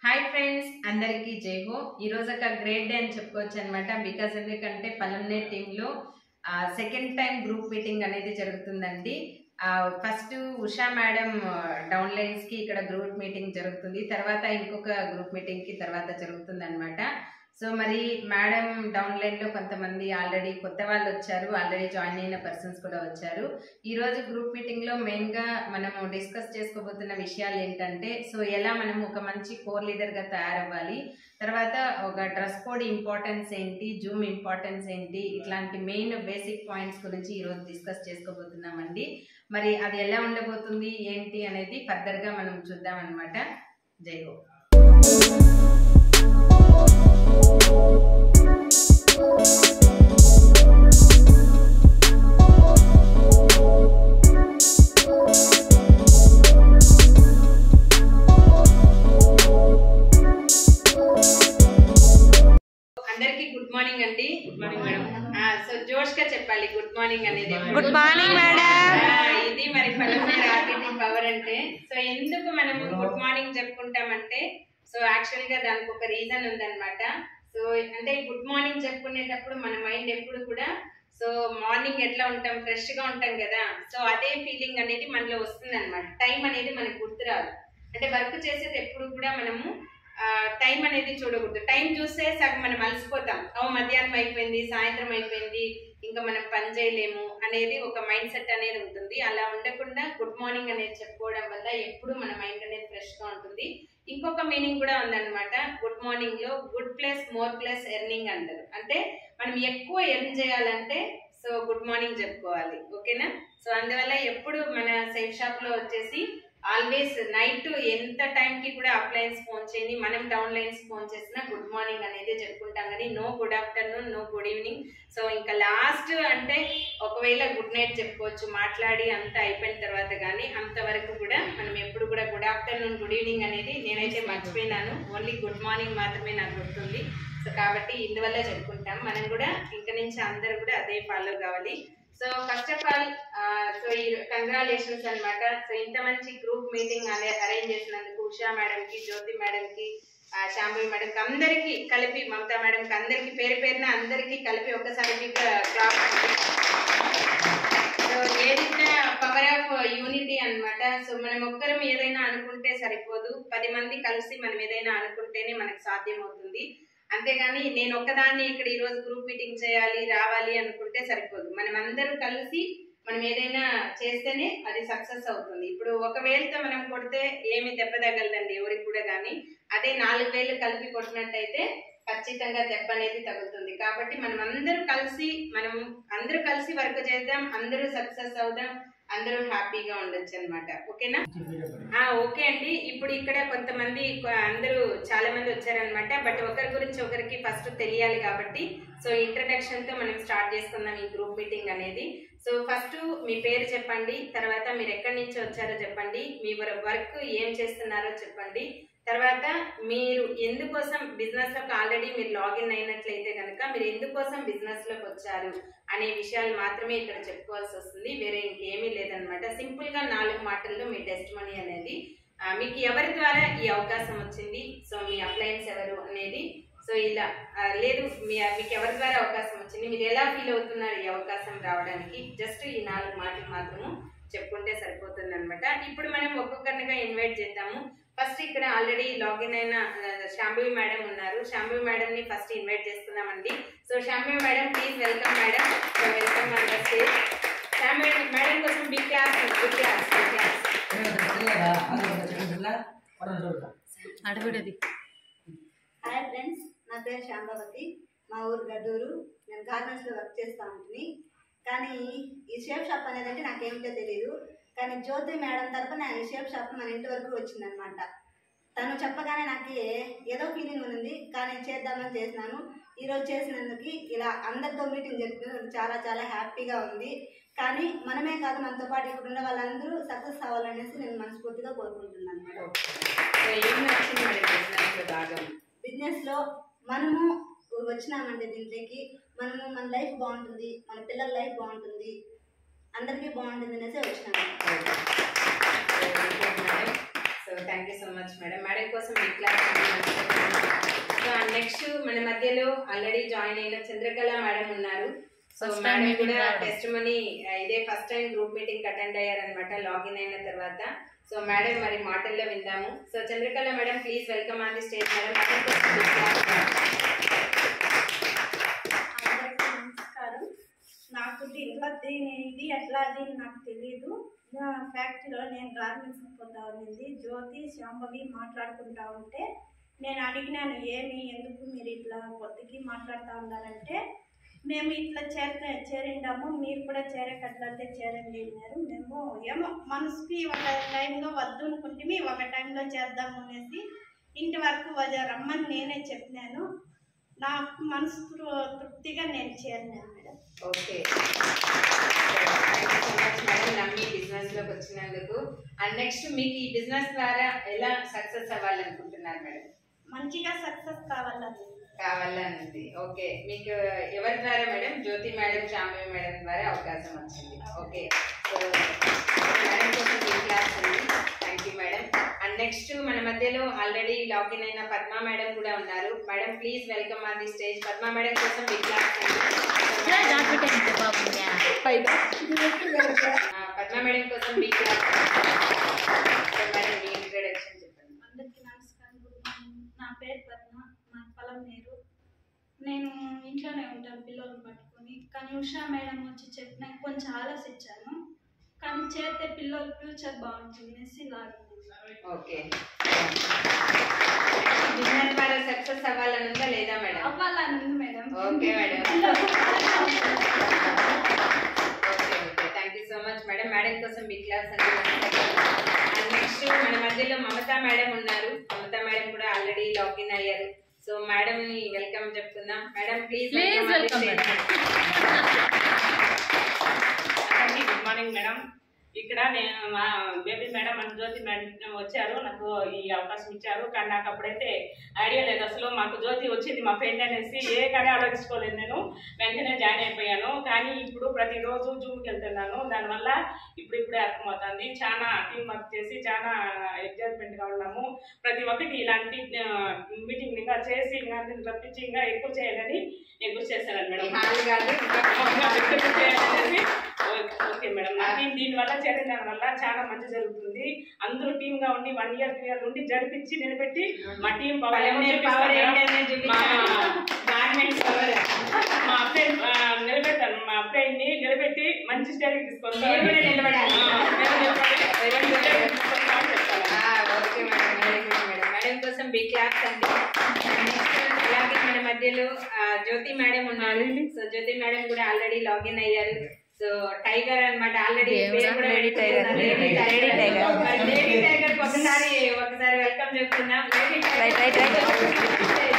Hi friends అందరికీ జై హో ఈరోజు ఒక గ్రేట్ డే అని చెప్పుకోవచ్చు అనమాట బికాస్ ఎందుకంటే పలంనే టీంలో సెకండ్ టైం గ్రూప్ మీటింగ్ అనేది జరుగుతుందండి first Usha madam downlines కి ఇక్కడ గ్రూప్ మీటింగ్ జరుగుతుంది తర్వాత ఇంకొక గ్రూప్ మీటింగ్ కి తర్వాత జరుగుతుంది అనమాట సో మరి మేడం డౌన్ లైన్ లో కొంతమంది ఆల్రెడీ కొత్త వాళ్ళు వచ్చారు ఆల్రెడీ జాయిన్ అయిన పర్సన్స్ కూడా వచ్చారు ఈ రోజు గ్రూప్ మీటింగ్ లో మెయిన్ గా మనము డిస్కస్ చేసుకోబోతున్న విషయాలు ఏంటంటే సో ఎలా మనం ఒక మంచి కోర్ లీడర్ గా తయారవ్వాలి తర్వాత ఒక డ్రెస్ కోడ్ ఇంపార్టెన్స్ ఏంటి జూమ్ ఇంపార్టెన్స్ ఏంటి ఇట్లాంటి మెయిన్ బేసిక్ పాయింట్స్ గురించి ఈ రోజు డిస్కస్ చేసుకోబోతున్నామండి మరి అది ఎలా ఉండబోతుంది ఏంటి అనేది ఫర్దర్ గా మనం చూద్దాం అనమాట జై హో అందరికి గుడ్ మార్నింగ్ అండి గుడ్ మార్నింగ్ మేడం సో జోష్ గా చెప్పాలి గుడ్ మార్నింగ్ అనేది గుడ్ మార్నింగ్ మేడం ఆ, ఇది మరి పలమనేరు ఆర్టీటీ పవర్ అంటే సో ఎందుకు మనం గుడ్ మార్నింగ్ చెప్పుకుంటామంటే సో యాక్చువల్ గా దానికి ఒక రీజన్ ఉందన్నమాట సో అంటే గుడ్ మార్నింగ్ చెప్పుకునేటప్పుడు మన మైండ్ ఎప్పుడు కూడా సో మార్నింగ్ ఎట్లా ఉంటాం ఫ్రెష్ గా ఉంటాం కదా సో అదే ఫీలింగ్ అనేది మనలో వస్తుంది అనమాట టైం అనేది మనకు గుర్తురాదు అంటే వర్క్ చేసేది ఎప్పుడు కూడా మనము టైం అనేది చూడకూడదు టైం చూస్తే సగం మనం అలసిపోతాం ఓ మధ్యాహ్నం అయిపోయింది సాయంత్రం అయిపోయింది ఇంకా మనం పని చేయలేము అనేది ఒక మైండ్ సెట్ అనేది ఉంటుంది అలా ఉండకుండా గుడ్ మార్నింగ్ అనేది చెప్పుకోవడం వల్ల ఎప్పుడు మన మైండ్ అనేది ఫ్రెష్ గా ఉంటుంది ఇంకొక మీనింగ్ కూడా ఉందన్నమాట గుడ్ మార్నింగ్ లో good plus more plus earning అంటారు అంటే మనం ఎక్కువ ఎర్న్ చేయాలంటే సో గుడ్ మార్నింగ్ చెప్పుకోవాలి ఓకేనా సో అందువల్ల ఎప్పుడు మన సేఫ్ షాప్ లో వచ్చేసి ఆల్వేస్ నైట్ ఎంత టైంకి కూడా అప్లయన్స్ ఫోన్ చేయండి మనం డౌన్ లైన్స్ ఫోన్ చేసినా గుడ్ మార్నింగ్ అనేది చెప్పుకుంటాం కానీ no good afternoon no good evening so ఇంకా లాస్ట్ అంటే ఒకవేళ గుడ్ నైట్ చెప్పుకోవచ్చు మాట్లాడి అంతా అయిపోయిన తర్వాత కానీ అంతవరకు కూడా మనం ఎప్పుడు కూడా గుడ్ ఆఫ్టర్నూన్ గుడ్ ఈవినింగ్ అనేది నేనైతే మర్చిపోయినాను ఓన్లీ గుడ్ మార్నింగ్ మాత్రమే నాకు గుర్తుంది సో కాబట్టి ఇందువల్ల చెప్పుకుంటాం మనం కూడా ఇంక నుంచి అందరూ కూడా అదే ఫాలో కావాలి so first of all so ఈ కంగ్రాచులేషన్స్ అన్నమాట సో ఇంత మంచి గ్రూప్ మీటింగ్ అనే అరేంజ్ చేసినందుకు ఉషా మేడం కి జ్యోతి మేడం కి శాంబవి మేడం కి అందరికి కలిపి మమతా మేడం కి అందరికి పేరు పేరున అందరికి కలిపి ఒకసారి బిగ్ క్లాప్ సో ఏదైనా పవర్ ఆఫ్ యూనిటీ అన్నమాట సో మనం ఒక్కరం ఏదైనా అనుకుంటే సరిపోదు పది మంది కలిసి మనం ఏదైనా అనుకుంటేనే మనకు సాధ్యం అవుతుంది అంతేగాని నేను ఒక్కదాన్ని ఇక్కడ ఈ రోజు గ్రూప్ మీటింగ్ చేయాలి రావాలి అనుకుంటే సరిపోదు మనం అందరూ కలిసి మనం ఏదైనా చేస్తేనే అది సక్సెస్ అవుతుంది ఇప్పుడు ఒక వేలతో మనం కొడితే ఏమి దెబ్బ తగలదండి ఎవరికి కూడా కానీ అదే నాలుగు వేలు కలిపి కొట్టినట్టయితే ఖచ్చితంగా దెబ్బ అనేది తగులుతుంది కాబట్టి మనం అందరూ కలిసి మనం అందరూ కలిసి వర్క్ చేద్దాం అందరూ సక్సెస్ అవుదాం అందరూ హ్యాపీగా ఉండొచ్చు అనమాట ఓకేనా ఆ ఓకే అండి ఇప్పుడు ఇక్కడ కొంతమంది కొ- అందరూ చాలా మంది వచ్చారనమాట బట్ ఒకరి గురించి ఒకరికి ఫస్ట్ తెలియాలి కాబట్టి సో ఇంట్రడక్షన్ తో మనం స్టార్ట్ చేసుకుందాం ఈ గ్రూప్ మీటింగ్ అనేది సో ఫస్ట్ మీ పేరు చెప్పండి తర్వాత మీరు ఎక్కడి నుంచి వచ్చారో చెప్పండి మీ వర్క్ ఏం చేస్తున్నారో చెప్పండి తర్వాత మీరు ఎందుకోసం బిజినెస్ లోకి ఆల్రెడీ మీరు లాగిన్ అయినట్లయితే కనుక మీరు ఎందుకోసం బిజినెస్ లోకి వచ్చారు అనే విషయాలు మాత్రమే ఇక్కడ చెప్పుకోవాల్సి వస్తుంది వేరే ఇంకేమీ లేదనమాట సింపుల్ గా నాలుగు మాటల్లో మీ టెస్ట్ మనీ అనేది ఆ, మీకు ఎవరి ద్వారా ఈ అవకాశం వచ్చింది సో మీ అప్లయన్స్ ఎవరు అనేది సో ఇలా ఆ, లేదు మీ మీకు ఎవరి ద్వారా అవకాశం వచ్చింది మీరు ఎలా ఫీల్ అవుతున్నారు ఈ అవకాశం రావడానికి జస్ట్ ఈ నాలుగు మాటలు మాత్రము చెప్పుకుంటే సరిపోతుంది అనమాట ఇప్పుడు మనం ఒక్కొక్కరినిగా ఇన్వైట్ చేద్దాము ఫస్ట్ ఇక్కడ ఆల్రెడీ లాగిన్ అయిన ఆ, శాంభవి మేడం ఉన్నారు శాంభవి మేడం ని ఫస్ట్ ఇన్వైట్ చేస్తున్నామండి so Shambhavi madam please welcome madam so welcome on the stage Shambhavi madam కోసం big clap big clap big clap అడవిడది హాయ్ ఫ్రెండ్స్ నా పేరు శాంభవతి మా ఊరు గడ్డూరు నేను గార్మెంట్స్లో వర్క్ చేస్తూ ఉంటుంది కానీ ఈ షేప్ షాప్ అనేది అంటే నాకేమిటో తెలియదు కానీ జ్యోతి మేడం తరపున ఈ షేప్ షాప్ మన ఇంటి వరకు వచ్చిందనమాట తను చెప్పగానే నాకు ఏదో ఫీలింగ్ ఉంది కానీ చేద్దామని చేసినాను ఈరోజు చేసినందుకు ఇలా అందరితో మీటింగ్ జరిపినందుకు చాలా చాలా హ్యాపీగా ఉంది కానీ మనమే కాదు మనతో పాటు ఇక్కడ ఉన్న వాళ్ళందరూ సక్సెస్ అవ్వాలనేసి నేను మనస్ఫూర్తిగా కోరుకుంటున్నాను మేడం సో ఏం నచ్చింది మేడం బిజినెస్ లో బాగా బిజినెస్ లో మనము వచ్చినామంటే దీంట్లోకి మనము మన లైఫ్ బాగుంటుంది మన పిల్లల లైఫ్ బాగుంటుంది అందరికీ బాగుంటుంది అనేసి వచ్చినాము so so thank you so much madam madam కోసం ఈ క్లాస్ సో నెక్స్ట్ మన మధ్యలో ఆల్రెడీ జాయిన్ అయిన చంద్రకళ మేడం ఉన్నారు so First time madam meeting కూడా రావడం. టెస్ట్ మనీ ఇదే first time group meeting attend అయ్యారనమాట లాగిన్ అయిన తర్వాత సో మేడం మరి మాటల్లో విందాము so Chandrakala madam please welcome on the stage madam madam కోసం ఈ class. అందరికీ నమస్కారం నాకు దీంట్లో దీని ఇది ఎట్లా దీని నాకు తెలియదు నా ఫ్యాక్టరీలో నేను గార్మెంట్స్ పోతా ఉన్నది జ్యోతి శాంభవి మాట్లాడుకుంటా ఉంటే నేను అడిగినాను ఏమి ఎందుకు మీరు ఇట్లా పొద్దుకి మాట్లాడుతూ ఉన్నారంటే మేము ఇట్లా చేర చేరిండాము మీరు కూడా చేరేటట్లయితే చేరండి అన్నారు మేము ఏమో మనసుకి ఒక టైంలో వద్దు అనుకుంటే ఒక టైంలో చేద్దాము అనేసి ఇంటి వరకు వద- రమ్మని నేనే చెప్పినాను నాకు మనసు తృ- తృప్తిగా నేను చేరినాను madam okay thank you so much madam నమ్మి బిజినెస్ లోకి వచ్చినందుకు అండ్ నెక్స్ట్ మీకు ఈ బిజినెస్ ద్వారా ఎలా సక్సెస్ అవ్వాలనుకుంటున్నారు మేడం మంచిగా సక్సెస్ కావాలని కావాలని ఉంది ఓకే మీకు ఎవరి ద్వారా madam Jyothi madam Shambhavi madam ద్వారా అవకాశం వచ్చింది ఓకే సో మేడం కోసం ఈ క్లాస్ ఉంది thank you madam and next మన మధ్యలో ఆల్రెడీ లాగిన్ అయిన పద్మా మేడం కూడా ఉన్నారు madam please welcome on the stage Padma madam కోసం ఈ క్లాస్ పద్మా మేడం కోసం మీ క్లాస్ మేడం మీ ఇంట్రడక్షన్ చెప్పండి అందరికీ నమస్కారం గుడ్ మార్నింగ్ నా పేరు పద్మ మా పొలం నీరు నేను ఇంట్లోనే ఉంటాను పిల్లల్ని పట్టుకొని కానీ ఉషా మేడం వచ్చి చెప్పిన కొంచెం ఆలోచించాను కానీ చేస్తే పిల్లల ఫ్యూచర్ బాగుంటుంది అనేసి లాగింది ఓకే బిజినెస్ ద్వారా సక్సెస్ అవ్వాలని ఉందా లేదా మేడం అవ్వాలని ఉంది మేడం ఓకే మేడం పిల్లలు బాగా ఉంటారు. Okay okay thank you so much madam madam కోసం బిగ్ క్లాస్ అండ్ నెక్స్ట్ మన మధ్యలో మమతా మేడం ఉన్నారు మమతా మేడం కూడా ఆల్రెడీ లాగిన్ అయ్యారు సో మేడం ని వెల్కమ్ చెప్తున్నాం madam please Please welcome, madam. అందరికీ గుడ్ మార్నింగ్ మేడం ఇక్కడ నేను మా baby madam and Jyothi madam వచ్చారు నాకు ఈ అవకాశం ఇచ్చారు కానీ నాకు అప్పుడైతే ఐడియా లేదు అసలు మాకు జ్యోతి వచ్చింది మా ఫ్రెండ్ అనేసి ఏ కానీ ఆలోచించుకోలేదు నేను వెంటనే జాయిన్ అయిపోయాను కానీ ఇప్పుడు ప్రతిరోజు జూమ్కి వెళ్తున్నాను దానివల్ల ఇప్పుడు ఇప్పుడే అర్థమవుతుంది చాలా టీం వర్క్ చేసి చాలా ఎగ్జైట్మెంట్గా ఉన్నాము ప్రతి ఒక్కటి ఇలాంటి మీటింగ్ ఇంకా చేసి ఇంకా దీన్ని రప్పించి ఇంకా ఎక్కువ చేయాలని నేను కృషి చేస్తాను మేడం హాల్ కాదు ఓకే మేడం నాకు దీని వల్ల చేరిన దాని వల్ల చాలా మంచి జరుగుతుంది అందరూ టీమ్ గా ఉండి వన్ ఇయర్ టూ ఇయర్ ఉండి జరిపించి నిలబెట్టి మా టీం పవర్ పవర్ ఏంటనేది చూపించాలి గార్మెంట్స్ పవర్ మా అబ్బాయి నిలబెట్టాను మా అబ్బాయిని నిలబెట్టి మంచి స్టేజ్కి తీసుకొస్తాను మీరు కూడా నిలబడాలి. చెప్తాను okay madam very good madam madam కోసం బిగ్ క్లాప్స్ అండి నెక్స్ట్ అలాగే మన మధ్యలో ఆ, జ్యోతి మేడం ఉన్నారు సో జ్యోతి మేడం కూడా ఆల్రెడీ లాగిన్ అయ్యారు సో టైగర్ అన్నమాట ఆల్రెడీ దేవుడా, lady tiger. Lady Lady tiger. Lady tiger ఒకసారి ఒకసారి వెల్కమ్ చెప్తున్నాం lady Right, right, right.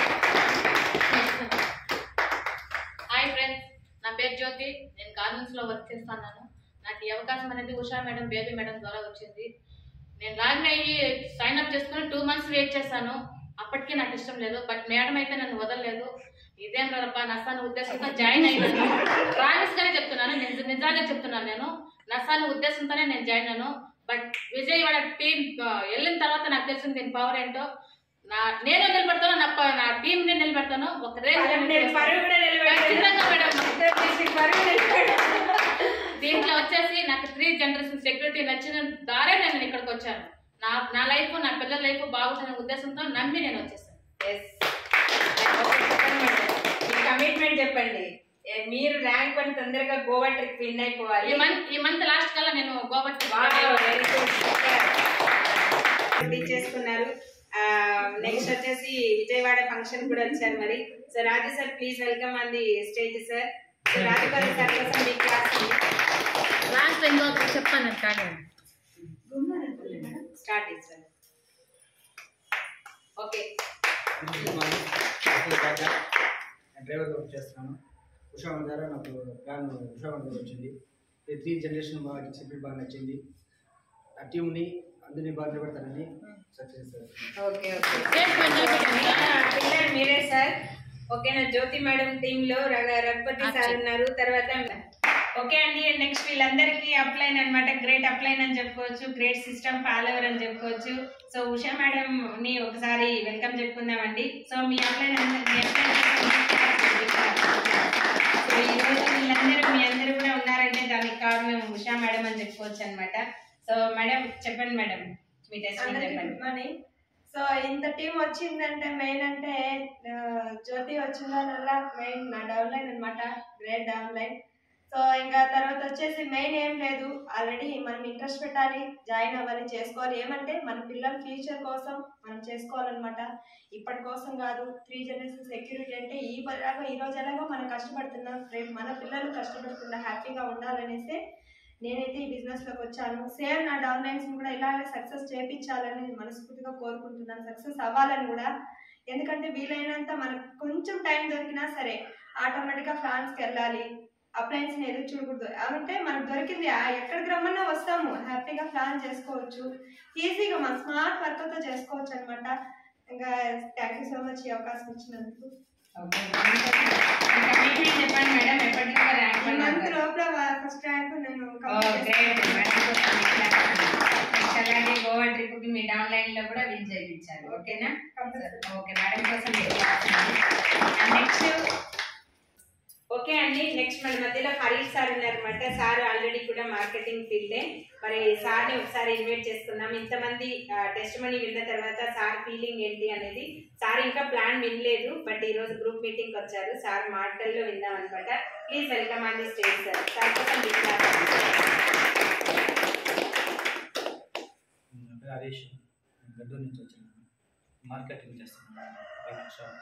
Hi friends నా పేరు జ్యోతి నేను గార్మెంట్స్ లో వర్క్ చేస్తున్నాను నాకు ఈ అవకాశం అనేది ఉషా మేడం బేబీ మేడం ద్వారా వచ్చింది నేను లాగిన్ అయ్యి సైన్ అప్ చేసుకుని టూ మంత్స్ వెయిట్ చేశాను అప్పటికీ నాకు ఇష్టం లేదు బట్ మేడం అయితే నన్ను వదలలేదు ఇదేం రబ్బా నసాను ఉద్దేశంతో జాయిన్ అయినాను ప్రామిస్ గానే చెప్తున్నాను నిజ- నిజంగా చెప్తున్నాను నేను నసాను ఉద్దేశంతోనే నేను జాయిన్ అయ్యాను బట్ విజయవాడ టీం వెళ్ళిన తర్వాత నాకు తెలిసింది దీని పవర్ ఏంటో నా నేనే నిలబెడతాను నా ప- నా టీం ని నిలబెడతాను ఒక రేంజ్ పరువు కూడా ఖచ్చితంగా మేడం. నిలబెట్టారు పరువు నిలబెట్టారు దీంట్లో వచ్చేసి నాకు త్రీ జనరేషన్ సెక్యూరిటీ నచ్చిన దారే నేను ఇక్కడికి వచ్చాను నా నా లైఫ్ నా పిల్లల లైఫ్ బాగుందనే ఉద్దేశంతో నమ్మి నేను వచ్చేసాను Yes. Okay, చెప్పండి మేడం. మీ కమిట్మెంట్ చెప్పండి ఏ, మీరు ర్యాంక్ వన్ తొందరగా గోవా ట్రిప్ విన్ అయిపోవాలి ఈ మంత్ ఈ మంత్ లాస్ట్ కల్లా నేను గోవట్ చేసుకున్నారు నెక్స్ట్ వచ్చేసి విజయవాడ ఫంక్షన్ కూడా వచ్చారు మరి so Raju sir please welcome on the stage sir so రాజుగారి సార్ కోసం మీ క్లాస్ లాస్ట్ ఇంకొక చెప్పాను కానీ స్టార్ట్ సార్ ఓకే నేను డ్రైవర్ వర్క్ చేస్తున్నాను ఉషావన్ ద్వారా నాకు ప్లాన్ ఉషావన్ ద్వారా వచ్చింది ఈ త్రీ జనరేషన్ బాగా చెప్పి బాగా నచ్చింది ఆ టీంని అందరినీ బాగా నిలబెడతానని success okay okay Yes, ma'am, నిలబెట్టండి. పిల్లలు మీరే సార్ ఓకేనా జ్యోతి మేడం టీమ్ లో రఘ- రఘుపతి సార్ ఉన్నారు తర్వాత ఓకే అండి నెక్స్ట్ వీళ్ళందరికీ అప్లైన్ అన్నమాట గ్రేట్ అప్లైన్ అని చెప్పుకోవచ్చు గ్రేట్ సిస్టమ్ ఫాలోవర్ అని చెప్పుకోవచ్చు సో ఉషా మేడం ని ఒకసారి వెల్కమ్ చెప్పుకుందామండి సో మీ ఆన్లైన్ మీ సో ఈ రోజు వీళ్ళందరూ మీ అందరూ కూడా ఉన్నారంటే దానికి కారణం ఉషా మేడం అని చెప్పుకోవచ్చు అనమాట సో మేడం చెప్పండి మేడం మీ టెస్ట్ అందరికీ చెప్పండి గుడ్ మార్నింగ్ సో ఇంత టీం వచ్చిందంటే మెయిన్ అంటే ఆ, జ్యోతి వచ్చిందనల్ల మెయిన్ నా డౌన్లైన్ అనమాట గ్రేట్ డౌన్లైన్ సో ఇంకా తర్వాత వచ్చేసి మెయిన్ ఏం లేదు ఆల్రెడీ మనం ఇంట్రెస్ట్ పెట్టాలి జాయిన్ అవ్వాలి చేసుకోవాలి ఏమంటే మన పిల్లల ఫ్యూచర్ కోసం మనం చేసుకోవాలన్నమాట ఇప్పటి కోసం కాదు త్రీ జనరేషన్ సెక్యూరిటీ అంటే ఈ ఎలాగో ఈ రోజు ఎలాగో మనం కష్టపడుతున్నాం రేపు మన పిల్లలు కష్టపడుతున్నా హ్యాపీగా ఉండాలనేసి నేనైతే ఈ బిజినెస్ లోకి వచ్చాను సేమ్ నా డౌన్ లైన్స్ కూడా ఇలాగే సక్సెస్ చేపించాలని మనస్ఫూర్తిగా కోరుకుంటున్నాను సక్సెస్ అవ్వాలని కూడా ఎందుకంటే వీలైనంత మనకు కొంచెం టైం దొరికినా సరే ఆటోమేటిక్గా ఫ్రాన్స్కి వెళ్ళాలి అప్లయన్స్ ఎదురు చూడకూడదు అంటే మనకు దొరికింది ఆ ఎక్కడికి రమ్మన్నా వస్తాము హ్యాపీగా ప్లాన్ చేసుకోవచ్చు ఈజీగా మన స్మార్ట్ వర్క్తో చేసుకోవచ్చు అనమాట ఇంకా థ్యాంక్ యూ సో మచ్ ఈ అవకాశం ఇచ్చినందుకు ఓకే కమిట్మెంట్ చెప్పండి మేడం ఎప్పటికీ ర్యాంక్ ఈ మంత్ లోపల ఫస్ట్ ర్యాంక్ నేను ఓ complete గ్రేట్ చేస్తాను. మేడం నెక్స్ట్ అలాగే గోవా ట్రిప్ కి మీ డౌన్ లైన్ లో కూడా విన్ చేయించారు ఓకేనా ఓకే మేడం కోసం నెక్స్ట్ ఓకే అండి నెక్స్ట్ మన మధ్యలో హరీష్ సార్ ఉన్నారనమాట సార్ ఆల్రెడీ కూడా మార్కెటింగ్ ఫీల్డే మరి సార్ని ఒకసారి ఇన్వైట్ చేసుకుందాం ఇంతమంది టెస్ట్ మనీ విన్న తర్వాత సార్ ఫీలింగ్ ఏంటి అనేది సార్ ఇంకా ప్లాన్ వినలేదు బట్ ఈ రోజు గ్రూప్ మీటింగ్ వచ్చారు సార్ మాటల్లో విందాం అనమాట please welcome on the stage sir sir కోసం big clap. నా పేరు హరీష్ నేను గడ్డూరు నుంచి వచ్చినాను మార్కెటింగ్ చేస్తున్నాను బైక్ షాప్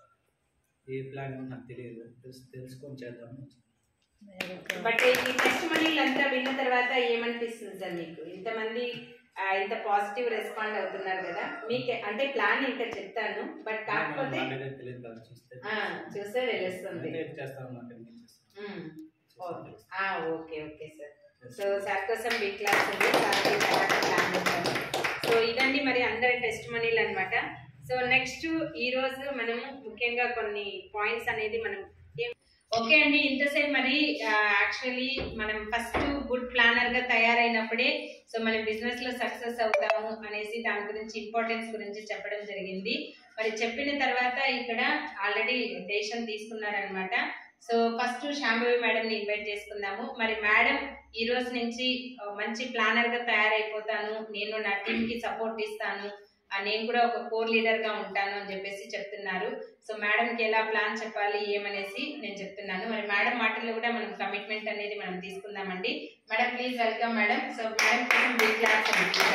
ఏ ప్లాన్ ఏమో నాకు తెలియదు తెలుసు తెలుసుకొని చేద్దామని వచ్చాను బట్ ఈ టెస్ట్ మనీలు అంతా విన్న తర్వాత ఏమనిపిస్తుంది సార్ మీకు ఇంతమంది ఆ, ఇంత పాజిటివ్ రెస్పాండ్ అవుతున్నారు కదా మీకు అంటే ప్లాన్ ఇంకా చెప్తాను బట్ కాకపోతే నాకైతే తెలియదు కదా చూస్తే ఆ, చూస్తే తెలుస్తుంది అంటే చేస్తాను మార్కెటింగ్ చేస్తాను ఉమ్, ఓకే ఆ, okay okay sir so sir కోసం బిగ్ క్లాస్ ఉంది సార్ కి తర్వాత ప్లాన్ చేస్తాను సో ఇదండి మరి అందరి టెస్ట్ మనీలు అనమాట సో నెక్స్ట్ ఈ రోజు మనము ముఖ్యంగా కొన్ని పాయింట్స్ అనేది మనం ఏం- ఓకే అండి ఇంతసేపు మరి యాక్చువల్లీ మనం ఫస్ట్ గుడ్ ప్లానర్ గా తయారైనప్పుడే సో మనం బిజినెస్ లో సక్సెస్ అవుతాము అనేసి దాని గురించి ఇంపార్టెన్స్ గురించి చెప్పడం జరిగింది మరి చెప్పిన తర్వాత ఇక్కడ ఆల్రెడీ డెసిషన్ తీసుకున్నారనమాట సో ఫస్ట్ శాంభవి మేడం ని ఇన్వైట్ చేసుకుందాము మరి మేడం ఈ రోజు నుంచి ఆ, మంచి ప్లానర్ గా తయారైపోతాను నేను నా టీమ్ కి సపోర్ట్ ఇస్తాను ఆ, నేను కూడా ఒక కోర్ లీడర్ గా ఉంటాను అని చెప్పేసి చెప్తున్నారు సో మేడం కి ఎలా ప్లాన్ చెప్పాలి ఏమనేసి నేను చెప్తున్నాను మరి మేడం మాటల్లో కూడా మనం కమిట్మెంట్ అనేది మనం తీసుకుందామండి madam please welcome madam so madam కోసం బిగ్ క్లాస్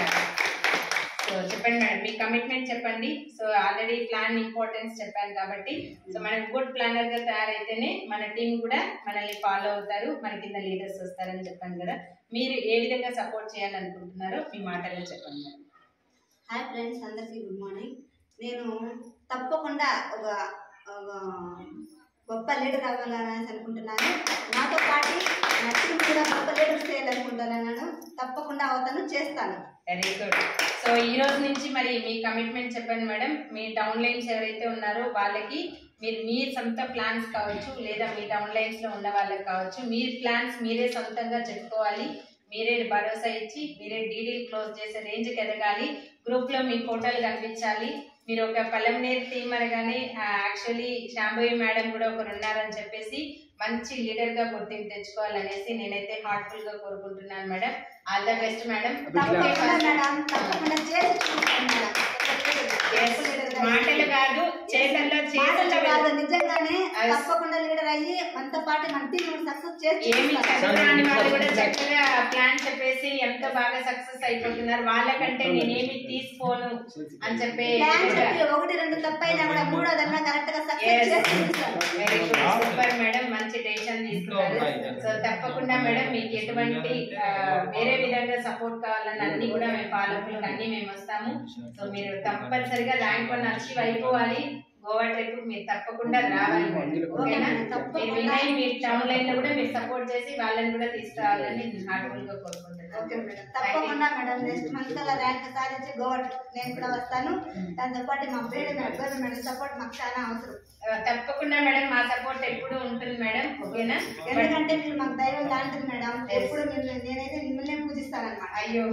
సో చెప్పండి మేడం మీ కమిట్మెంట్ చెప్పండి సో ఆల్రెడీ ప్లాన్ ఇంపార్టెన్స్ చెప్పాను కాబట్టి సో మనం గుడ్ ప్లానర్ గా తయారైతేనే మన టీం కూడా మనల్ని ఫాలో అవుతారు మన కింద లీడర్స్ వస్తారని చెప్పాను కదా మీరు ఏ విధంగా సపోర్ట్ చేయాలనుకుంటున్నారో మీ మాటల్లో చెప్పండి మేడం హాయ్ ఫ్రెండ్స్ అందరికీ గుడ్ మార్నింగ్ నేను తప్పకుండా ఒక ఒక గొప్ప లీడర్ అవ్వాలని అనుకుంటున్నాను నాతో పాటు నా టీం కూడా గొప్ప లీడర్ చేయాలనుకుంటున్నాను తప్పకుండా అవుతాను చేస్తాను వెరీ గుడ్ సో ఈ రోజు నుంచి మరి మీ కమిట్మెంట్ చెప్పండి మేడం మీ డౌన్ లైన్స్ ఎవరైతే ఉన్నారో వాళ్ళకి మీరు మీ సొంత ప్లాన్స్ కావచ్చు లేదా మీ డౌన్ లైన్స్ లో ఉన్న వాళ్ళకి కావచ్చు మీ ప్లాన్స్ మీరే సొంతంగా చెప్పుకోవాలి మీరే భరోసా ఇచ్చి మీరే డీడీలు క్లోజ్ చేసే రేంజ్కి ఎదగాలి గ్రూప్ లో మీ ఫోటోలు కనిపించాలి మీరు ఒక పలంనేర్ టీం అనగానే యాక్చువల్లీ శాంభవి మేడం కూడా ఒకరు ఉన్నారని చెప్పేసి మంచి లీడర్ గా గుర్తింపు తెచ్చుకోవాలనేసి నేనైతే హార్ట్ఫుల్ గా కోరుకుంటున్నాను madam all the best madam తప్పకుండా మేడం తప్పకుండా చేసి చూపిస్తాను మేడం. Yes. మాటలు కాదు చేతల్లో మాటల్లో చేసి కాదు నిజంగానే Yes. తప్పకుండా లీడర్ అయ్యి మనతో పాటు మన టీం సక్సెస్ చేసి ఏమి చూపిస్తాను. చదువురాని వాళ్ళు కూడా చక్కగా ప్లాన్ చెప్పేసి ఎంత బాగా సక్సెస్ అయిపోతున్నారు వాళ్ళకంటే నేనేమి తీసుకోను అని చెప్పి ప్లాన్ చెప్పి ఒకటి రెండు తప్పైనా కూడా మూడోదన్నా కరెక్ట్ గా సక్సెస్ చేసి చూపిస్తాను వెరీ గుడ్ సూపర్ మేడం మంచి డెసిషన్ తీసుకున్నారు సో తప్పకుండా మేడం మీకు ఎటువంటి ఆ, వేరే విధంగా సపోర్ట్ కావాలని అన్ని కూడా మేము ఫాలో అన్ని మేము వస్తాము సో మీరు తప్పనిసరిగా ర్యాంక్ వన్ అచీవ్ అయిపోవాలి గోవా ట్రిప్ మీరు తప్పకుండా రావాలి మేడం. ఓకేనా మీరు వినయ్ మీ టౌన్ లైన్ లో కూడా మీరు సపోర్ట్ చేసి వాళ్ళని కూడా తీసుకురావాలని హార్ట్ఫుల్ గా కోరుకుంటున్నాను ఓకే మేడం తప్పకుండా మేడం నెక్స్ట్ మంత్ కల్లా ర్యాంక్ సాధించి గోవా నేను కూడా వస్తాను దాంతో పాటు మా పేరు మేడం మేడం సపోర్ట్ మాకు చాలా అవసరం ఆ, తప్పకుండా మేడం మా సపోర్ట్ ఎప్పుడు ఉంటుంది మేడం ఓకేనా ఎందుకంటే మీరు మాకు దైవం లాంటిది మేడం ఎప్పుడు మిమ్మల్ని నేనైతే మిమ్మల్ని పూజిస్తాను అనమాట అయ్యో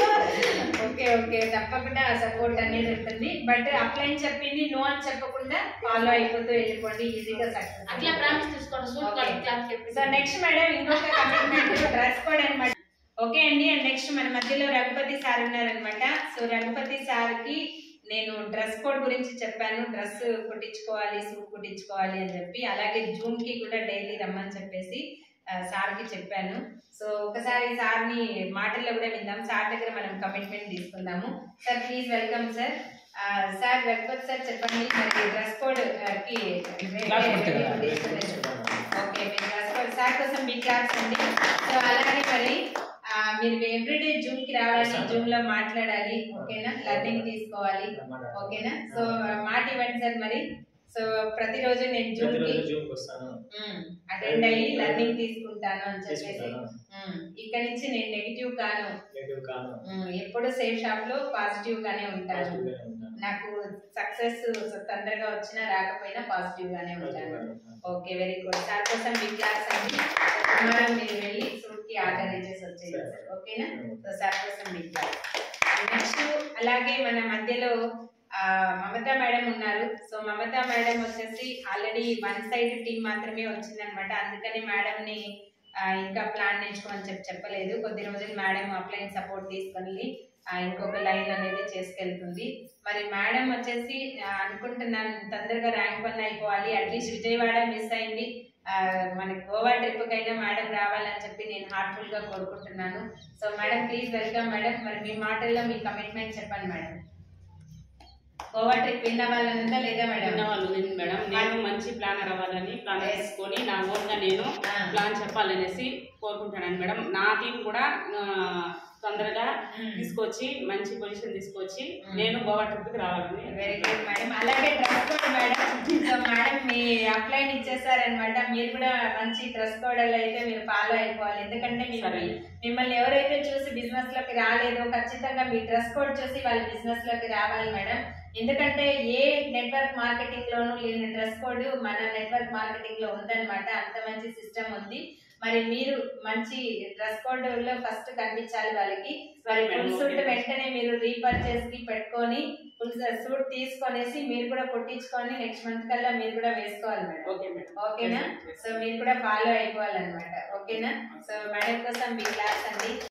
ఓకే ఓకే తప్పకుండా సపోర్ట్ అనేది ఉంటుంది బట్ అప్లై అని చెప్పింది నో అని చెప్పకుండా ఫాలో అయిపోతూ వెళ్ళిపోండి ఈజీగా సక్సెస్ అట్లా ప్రామిస్ తీసుకోండి సూట్ Okay. క్లాస్ చెప్పి సో నెక్స్ట్ మేడం ఇంకొక కమిట్మెంట్ డ్రెస్ కోడ్ అనమాట ఓకే అండి అండ్ నెక్స్ట్ మన మధ్యలో రఘుపతి సార్ ఉన్నారనమాట సో రఘుపతి సార్ కి నేను డ్రెస్ కోడ్ గురించి చెప్పాను డ్రెస్ కుట్టించుకోవాలి సూట్ కుట్టించుకోవాలి అని చెప్పి అలాగే జూమ్ కి కూడా డైలీ రమ్మని చెప్పేసి ఆ, సార్ కి చెప్పాను సో ఒకసారి సార్ ని మాటల్లో కూడా విందాం సార్ దగ్గర మనం కమిట్మెంట్ తీసుకుందాము సార్ ప్లీజ్ వెల్కమ్ సార్ ఆ, సార్ రఘుపతి సార్ చెప్పండి మరి డ్రెస్ కోడ్ ఆ, కి Class కొట్టారా? ఓకే మీ క్లాస్ కోడ్ సార్ కోసం మీ క్లాస్ అండి సో అలాగే మరి ఆ, మీరు ఎవ్రీడే జూమ్ కి రావాలి జూమ్ లో మాట్లాడాలి ఓకేనా లర్నింగ్ తీసుకోవాలి ఓకేనా సో మాట ఇవ్వండి సార్ మరి సో ప్రతిరోజు నేను జూమ్ కి ప్రతిరోజు జూమ్కి వస్తాను అటెండ్ అయ్యి లర్నింగ్ తీసుకుంటాను అని చెప్పేసి తీసుకుంటాను ఉమ్, ఇక్కడ నుంచి నేను నెగిటివ్ కాను నెగిటివ్ కాను ఉమ్, ఎప్పుడు సేఫ్ షాప్ లో పాజిటివ్ గానే ఉంటాను పాజిటివ్ గానే ఉంటాను నాకు సక్సెస్ తొందరగా వచ్చినా రాకపోయినా పాజిటివ్ గానే పాజిటివ్ ఉంటాను గానే ఉంటాను ఓకే వెరీ గుడ్ సార్ కోసం మీ క్లాస్ అండి కుమారం మీరు వెళ్ళి సూట్ కి ఆర్డర్ ఇచ్చేసి వచ్చేయండి సార్ ఓకేనా సో సార్ కోసం మీ క్లాస్ నెక్స్ట్ అలాగే మన మధ్యలో ఆ, మమతా మేడం ఉన్నారు సో మమతా మేడం వచ్చేసి ఆల్రెడీ వన్ సైడ్ టీం మాత్రమే వచ్చిందనమాట అందుకని మేడం ని ఆ, ఇంకా ప్లాన్ నేర్చుకోమని చెప్పి చెప్పలేదు కొద్ది రోజులు మేడం అప్లైన్ సపోర్ట్ తీసుకొని ఆ, ఇంకొక లైన్ అనేది చేసుకెళ్తుంది మరి మేడం వచ్చేసి ఆ, అనుకుంటున్నాను తొందరగా ర్యాంక్ వన్ అయిపోవాలి అట్లీస్ట్ విజయవాడ మిస్ అయింది ఆ, మనకి గోవా ట్రిప్ కైనా మేడం రావాలని చెప్పి నేను హార్ట్ఫుల్ గా కోరుకుంటున్నాను so madam please welcome madam మరి మీ మాటల్లో మీ కమిట్మెంట్ చెప్పండి మేడం గోవా ట్రిప్ విన్న వాళ్ళని ఉందా లేదా మేడం విన్న వాళ్ళు ఉంది మేడం నేను మంచి ప్లానర్ అవ్వాలని ప్లాన్ Yes. చేసుకొని నా ఓన్ గా నేను Ah. ప్లాన్ చెప్పాలనేసి కోరుకుంటాను మేడం నా టీం కూడా ఆ, తొందరగా Mm. తీసుకొచ్చి మంచి పొజిషన్ తీసుకొచ్చి Mm. నేను గోవా ట్రిప్ కి రావాలని వెరీ గుడ్ మేడం అలాగే dress code madam so madam మీ అప్లైన్ ఇచ్చేసారనమాట మీరు కూడా మంచి డ్రెస్ కోడ్ అయితే మీరు ఫాలో అయిపోవాలి ఎందుకంటే మీరు సరే. మిమ్మల్ని ఎవరైతే చూసి బిజినెస్ లోకి రాలేదో ఖచ్చితంగా మీ డ్రెస్ కోడ్ చూసి వాళ్ళ బిజినెస్ లోకి రావాలి మేడం ఎందుకంటే ఏ నెట్వర్క్ మార్కెటింగ్ లోనూ లేని డ్రెస్ కోడ్ మన నెట్వర్క్ మార్కెటింగ్ లో ఉందన్నమాట అంత మంచి సిస్టమ్ ఉంది మరి మీరు మంచి డ్రెస్ కోడ్ లో ఫస్ట్ కనిపించాలి వాళ్ళకి సరే మేడం, ఫుల్ సూట్ ఓకే. వెంటనే మీరు రీపర్చేస్ కి పెట్టుకొని ఫుల్ సూట్ తీసుకొనేసి మీరు కూడా కుట్టించుకొని నెక్స్ట్ మంత్ కల్లా మీరు కూడా వేసుకోవాలి మేడం ఓకే మేడం ఓకేనా సో మీరు కూడా ఫాలో అయిపోవాలన్నమాట ఓకేనా సో మేడం కోసం మీ క్లాస్ అండి